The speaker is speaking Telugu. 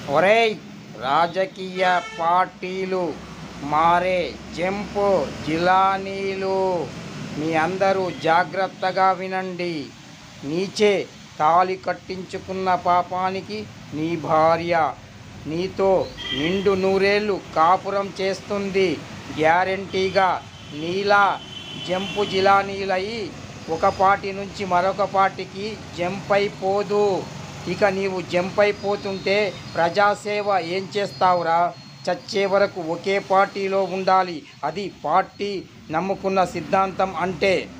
ఒరేయ్ రాజకీయ పార్టీలు మారే జంపు జిలానీలు మీ అందరూ జాగ్రత్తగా వినండి నీచే తాళి కట్టించుకున్న పాపానికి నీ భార్య నీతో నిండు నూరేళ్ళు కాపురం చేస్తుంది గ్యారంటీగా నీలా జంపు జిలానీలయి ఒక పార్టీ నుంచి మరొక పార్టీకి జంప్ అయిపోదు ఇక నీవు జంప్ అయిపోతుంటే ప్రజాసేవ ఏం చేస్తావురా చచ్చే వరకు ఒకే పార్టీలో ఉండాలి అది పార్టీ నమ్ముకున్న సిద్ధాంతం అంటే